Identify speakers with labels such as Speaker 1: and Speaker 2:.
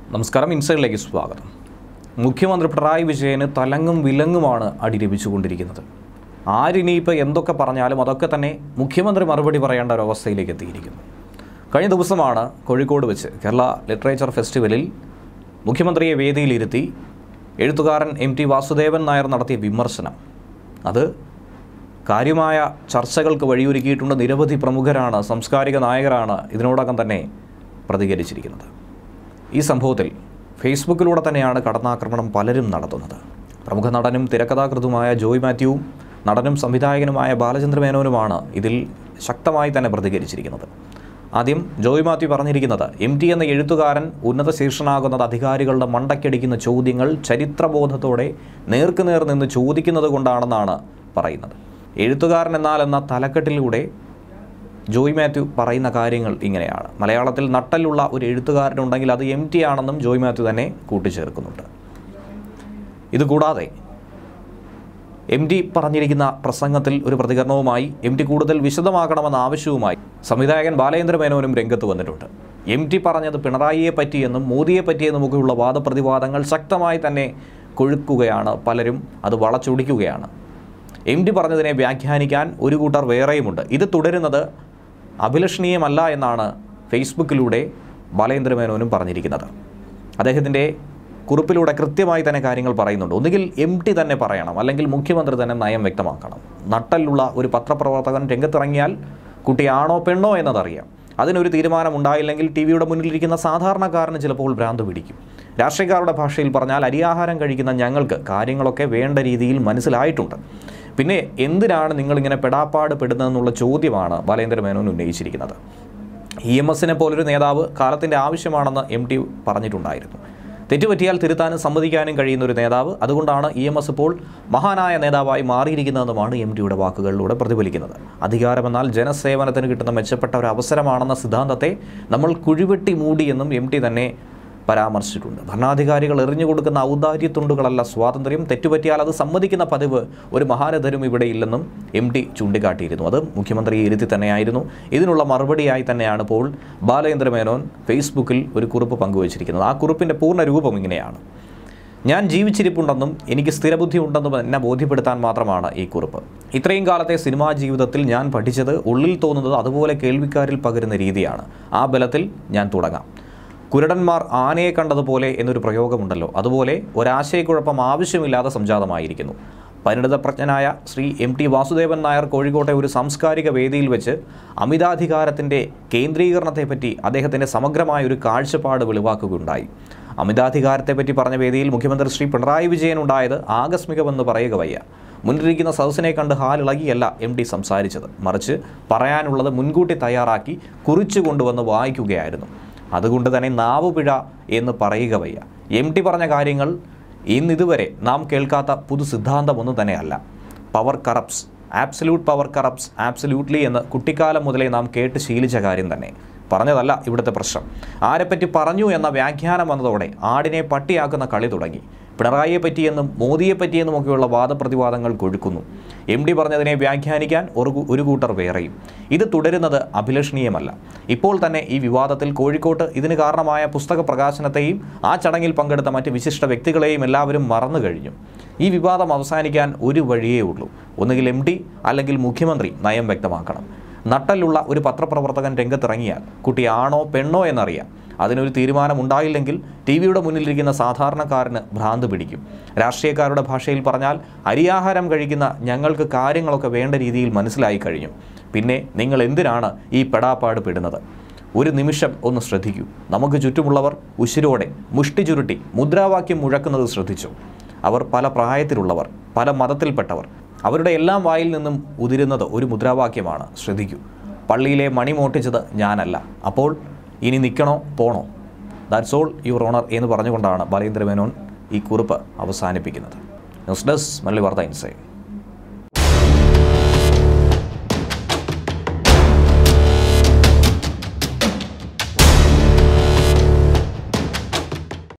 Speaker 1: നമസ്കാരം ഇൻസൈഡിലേക്ക് സ്വാഗതം മുഖ്യമന്ത്രി പിണറായി വിജയന് തലങ്ങും വിലങ്ങുമാണ് അടി ലഭിച്ചുകൊണ്ടിരിക്കുന്നത് ആരിനിയിപ്പോൾ എന്തൊക്കെ പറഞ്ഞാലും അതൊക്കെ തന്നെ മുഖ്യമന്ത്രി മറുപടി പറയേണ്ട ഒരു അവസ്ഥയിലേക്ക് എത്തിയിരിക്കുന്നു കഴിഞ്ഞ ദിവസമാണ് കോഴിക്കോട് വെച്ച് കേരള ലിറ്ററേച്ചർ ഫെസ്റ്റിവലിൽ മുഖ്യമന്ത്രിയെ വേദിയിലിരുത്തി എഴുത്തുകാരൻ എം ടി വാസുദേവൻ നായർ നടത്തിയ വിമർശനം അത് കാര്യമായ ചർച്ചകൾക്ക് വഴിയൊരുക്കിയിട്ടുണ്ട് നിരവധി പ്രമുഖരാണ് സാംസ്കാരിക നായകരാണ് ഇതിനോടകം തന്നെ പ്രതികരിച്ചിരിക്കുന്നത് ഈ സംഭവത്തിൽ ഫേസ്ബുക്കിലൂടെ തന്നെയാണ് കടന്നാക്രമണം പലരും നടത്തുന്നത് പ്രമുഖ നടനും തിരക്കഥാകൃത്തുമായ ജോയ് മാത്യുവും നടനും സംവിധായകനുമായ ബാലചന്ദ്ര മേനോനുമാണ് ഇതിൽ ശക്തമായി തന്നെ പ്രതികരിച്ചിരിക്കുന്നത് ആദ്യം ജോയ് മാത്യു പറഞ്ഞിരിക്കുന്നത് എം ടി എന്ന എഴുത്തുകാരൻ ഉന്നത ശീർഷനാകുന്നത് അധികാരികളുടെ മണ്ടയ്ക്കടിക്കുന്ന ചോദ്യങ്ങൾ ചരിത്രബോധത്തോടെ നേർക്കുനേർ നിന്ന് ചോദിക്കുന്നത് കൊണ്ടാണെന്നാണ് പറയുന്നത് എഴുത്തുകാരൻ എന്നാൽ എന്ന തലക്കെട്ടിലൂടെ ജോയ് മാത്യു പറയുന്ന കാര്യങ്ങൾ ഇങ്ങനെയാണ് മലയാളത്തിൽ നട്ടലുള്ള ഒരു എഴുത്തുകാരനുണ്ടെങ്കിൽ അത് എം ടി ആണെന്നും ജോയ് മാത്യു തന്നെ കൂട്ടിച്ചേർക്കുന്നുണ്ട് ഇതുകൂടാതെ എം ടി പറഞ്ഞിരിക്കുന്ന പ്രസംഗത്തിൽ ഒരു പ്രതികരണവുമായി എം ടി കൂടുതൽ വിശദമാക്കണമെന്ന ആവശ്യവുമായി സംവിധായകൻ ബാലേന്ദ്ര മേനോനും രംഗത്ത് വന്നിട്ടുണ്ട് എം ടി പറഞ്ഞത് പിണറായിയെ പറ്റിയെന്നും മോദിയെ പറ്റിയെന്നുമൊക്കെയുള്ള വാദപ്രതിവാദങ്ങൾ ശക്തമായി തന്നെ കൊഴുക്കുകയാണ് പലരും അത് വളച്ചൊടിക്കുകയാണ് എം ഡി പറഞ്ഞതിനെ വ്യാഖ്യാനിക്കാൻ ഒരു കൂട്ടർ വേറെയുമുണ്ട് ഇത് തുടരുന്നത് അഭിലഷണീയമല്ല എന്നാണ് ഫേസ്ബുക്കിലൂടെ ബാലേന്ദ്ര മേനോനും പറഞ്ഞിരിക്കുന്നത് അദ്ദേഹത്തിൻ്റെ കുറിപ്പിലൂടെ കൃത്യമായി തന്നെ കാര്യങ്ങൾ പറയുന്നുണ്ട് ഒന്നുകിൽ എം ടി തന്നെ പറയണം അല്ലെങ്കിൽ മുഖ്യമന്ത്രി തന്നെ നയം വ്യക്തമാക്കണം നട്ടലുള്ള ഒരു പത്രപ്രവർത്തകൻ രംഗത്തിറങ്ങിയാൽ കുട്ടി ആണോ പെണ്ണോ എന്നതറിയാം അതിനൊരു തീരുമാനം ഉണ്ടായില്ലെങ്കിൽ ടി വിയുടെ മുന്നിലിരിക്കുന്ന സാധാരണക്കാരന് ചിലപ്പോൾ ഭ്രാന്ത് പിടിക്കും രാഷ്ട്രീയക്കാരുടെ ഭാഷയിൽ പറഞ്ഞാൽ അരിയാഹാരം കഴിക്കുന്ന ഞങ്ങൾക്ക് കാര്യങ്ങളൊക്കെ വേണ്ട രീതിയിൽ മനസ്സിലായിട്ടുണ്ട് പിന്നെ എന്തിനാണ് നിങ്ങളിങ്ങനെ പെടാപ്പാട് പെടുന്നതെന്നുള്ള ചോദ്യമാണ് ബാലേന്ദ്ര മേനോൻ ഉന്നയിച്ചിരിക്കുന്നത് ഇ എം എസിനെ പോലൊരു നേതാവ് കാലത്തിൻ്റെ ആവശ്യമാണെന്ന് എം ടി പറഞ്ഞിട്ടുണ്ടായിരുന്നു തെറ്റുപറ്റിയാൽ തിരുത്താനും സമ്മതിക്കാനും കഴിയുന്ന ഒരു നേതാവ് അതുകൊണ്ടാണ് ഇ എം എസ് ഇപ്പോൾ മഹാനായ നേതാവായി മാറിയിരിക്കുന്നതെന്നുമാണ് എം ടിയുടെ വാക്കുകളിലൂടെ പ്രതിഫലിക്കുന്നത് അധികാരമെന്നാൽ ജനസേവനത്തിന് കിട്ടുന്ന മെച്ചപ്പെട്ട ഒരു അവസരമാണെന്ന സിദ്ധാന്തത്തെ നമ്മൾ കുഴിവെട്ടി മൂടിയെന്നും എം ടി തന്നെ പരാമർശിച്ചിട്ടുണ്ട് ഭരണാധികാരികൾ എറിഞ്ഞു കൊടുക്കുന്ന ഔദാര്യത്തുണ്ടുകളല്ല സ്വാതന്ത്ര്യം തെറ്റുപറ്റിയാൽ അത് സമ്മതിക്കുന്ന പതിവ് ഒരു മഹാരഥരും ഇവിടെ ഇല്ലെന്നും എം ടി ചൂണ്ടിക്കാട്ടിയിരുന്നു അത് മുഖ്യമന്ത്രി ഇരുത്തി തന്നെയായിരുന്നു ഇതിനുള്ള മറുപടിയായി തന്നെയാണ് ഇപ്പോൾ ബാലേന്ദ്ര മേനോൻ ഫേസ്ബുക്കിൽ ഒരു കുറിപ്പ് പങ്കുവച്ചിരിക്കുന്നത് ആ കുറിപ്പിൻ്റെ പൂർണ്ണ രൂപം ഇങ്ങനെയാണ് ഞാൻ ജീവിച്ചിരിപ്പുണ്ടെന്നും എനിക്ക് സ്ഥിരബുദ്ധി ഉണ്ടെന്നും എന്നെ ബോധ്യപ്പെടുത്താൻ മാത്രമാണ് ഈ കുറിപ്പ് ഇത്രയും കാലത്തെ സിനിമാ ജീവിതത്തിൽ ഞാൻ പഠിച്ചത് ഉള്ളിൽ തോന്നുന്നത് അതുപോലെ കേൾവിക്കാരിൽ പകരുന്ന രീതിയാണ് ആ ബലത്തിൽ ഞാൻ തുടങ്ങാം കുരുടന്മാർ ആനയെ കണ്ടതുപോലെ എന്നൊരു പ്രയോഗമുണ്ടല്ലോ അതുപോലെ ഒരാശയക്കുഴപ്പം ആവശ്യമില്ലാതെ സംജാതമായിരിക്കുന്നു പരിണിതപ്രജ്ഞനായ ശ്രീ എം ടി വാസുദേവൻ നായർ കോഴിക്കോട്ടെ ഒരു സാംസ്കാരിക വേദിയിൽ വെച്ച് അമിതാധികാരത്തിൻ്റെ കേന്ദ്രീകരണത്തെപ്പറ്റി അദ്ദേഹത്തിൻ്റെ സമഗ്രമായ ഒരു കാഴ്ചപ്പാട് വെളിവാക്കുകയുണ്ടായി അമിതാധികാരത്തെപ്പറ്റി പറഞ്ഞ വേദിയിൽ മുഖ്യമന്ത്രി ശ്രീ പിണറായി വിജയൻ ഉണ്ടായത് ആകസ്മികമെന്ന് പറയുക വയ്യ മുന്നിലിരിക്കുന്ന സദസ്സിനെ കണ്ട് ഹാലിളകിയല്ല എം ഡി സംസാരിച്ചത് മറിച്ച് പറയാനുള്ളത് മുൻകൂട്ടി തയ്യാറാക്കി കുറിച്ചു കൊണ്ടുവന്ന് വായിക്കുകയായിരുന്നു അതുകൊണ്ട് തന്നെ നാവുപിഴ എന്ന് പറയുക വയ്യ എം ടി പറഞ്ഞ കാര്യങ്ങൾ ഇന്നിതുവരെ നാം കേൾക്കാത്ത പുതു സിദ്ധാന്തമൊന്നും തന്നെയല്ല power corrupts absolute power corrupts absolutely എന്ന് കുട്ടിക്കാലം മുതലേ നാം കേട്ട് ശീലിച്ച കാര്യം തന്നെ പറഞ്ഞതല്ല ഇവിടുത്തെ പ്രശ്നം ആരെപ്പറ്റി പറഞ്ഞു എന്ന വ്യാഖ്യാനം വന്നതോടെ ആടിനെ പട്ടിയാക്കുന്ന കളി തുടങ്ങി പിണറായിയെ പറ്റിയെന്നും മോദിയെ പറ്റിയെന്നും ഒക്കെയുള്ള വാദപ്രതിവാദങ്ങൾ കൊഴുക്കുന്നു എം ഡി പറഞ്ഞതിനെ വ്യാഖ്യാനിക്കാൻ ഒരു കൂ- ഒരു കൂട്ടർ വേറെയും ഇത് തുടരുന്നത് അഭിലഷണീയമല്ല ഇപ്പോൾ തന്നെ ഈ വിവാദത്തിൽ കോഴിക്കോട്ട് ഇതിന് കാരണമായ പുസ്തക പ്രകാശനത്തെയും ആ ചടങ്ങിൽ പങ്കെടുത്ത മറ്റ് വിശിഷ്ട വ്യക്തികളെയും എല്ലാവരും മറന്നു കഴിഞ്ഞു ഈ വിവാദം അവസാനിക്കാൻ ഒരു വഴിയേ ഉള്ളൂ ഒന്നുകിൽ എം ഡി അല്ലെങ്കിൽ മുഖ്യമന്ത്രി നയം വ്യക്തമാക്കണം നട്ടലുള്ള ഒരു പത്രപ്രവർത്തകൻ രംഗത്തിറങ്ങിയാൽ കുട്ടി ആണോ പെണ്ണോ എന്നറിയാം അതിനൊരു തീരുമാനമുണ്ടായില്ലെങ്കിൽ ടി വിയുടെ മുന്നിലിരിക്കുന്ന സാധാരണക്കാരന് ഭ്രാന്ത് പിടിക്കും രാഷ്ട്രീയക്കാരുടെ ഭാഷയിൽ പറഞ്ഞാൽ അരിയാഹാരം കഴിക്കുന്ന ഞങ്ങൾക്ക് കാര്യങ്ങളൊക്കെ വേണ്ട രീതിയിൽ മനസ്സിലായി കഴിഞ്ഞു പിന്നെ നിങ്ങൾ എന്തിനാണ് ഈ പെടാപ്പാട് പെടുന്നത് ഒരു നിമിഷം ഒന്ന് ശ്രദ്ധിക്കൂ നമുക്ക് ചുറ്റുമുള്ളവർ ഉശിരോടെ മുഷ്ടി ചുരുട്ടി മുദ്രാവാക്യം മുഴക്കുന്നത് ശ്രദ്ധിച്ചു അവർ പല പ്രായത്തിലുള്ളവർ പല മതത്തിൽപ്പെട്ടവർ അവരുടെ എല്ലാം വായിൽ നിന്നും ഉതിരുന്നത് ഒരു മുദ്രാവാക്യമാണ് ശ്രദ്ധിക്കൂ പള്ളിയിലെ മണി മോട്ടിച്ചത് ഞാനല്ല അപ്പോൾ ഇനി നിൽക്കണോ പോണോ ദാറ്റ്സ് ഓൾ യുവർ ഓണർ എന്ന് പറഞ്ഞുകൊണ്ടാണ് ബാലേന്ദ്ര മേനോൻ ഈ കുറിപ്പ് അവസാനിപ്പിക്കുന്നത് ന്യൂസ് ഡെസ്ക് മല്ലി വാർത്ത ഇൻസൈഡ്